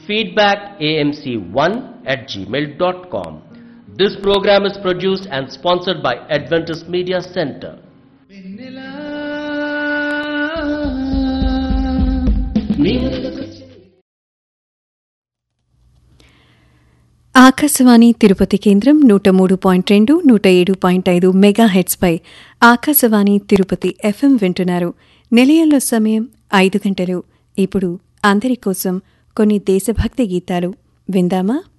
feedbackamc1 at gmail.com. This program is produced and sponsored by Adventist Media Center. వెన్నెలా ఆకాశవాణి తిరుపతి కేంద్రం నూట మూడు point రెండు నూట ఏడు పాయింట్ ఐదు మెగా హెడ్స్పై ఆకాశవాణి తిరుపతి ఎఫ్ఎం వింటున్నారు నిలయంలో సమయం ఐదు గంటలు ఇప్పుడు అందరి కోసం కొన్ని దేశభక్తి గీతాలు విందామా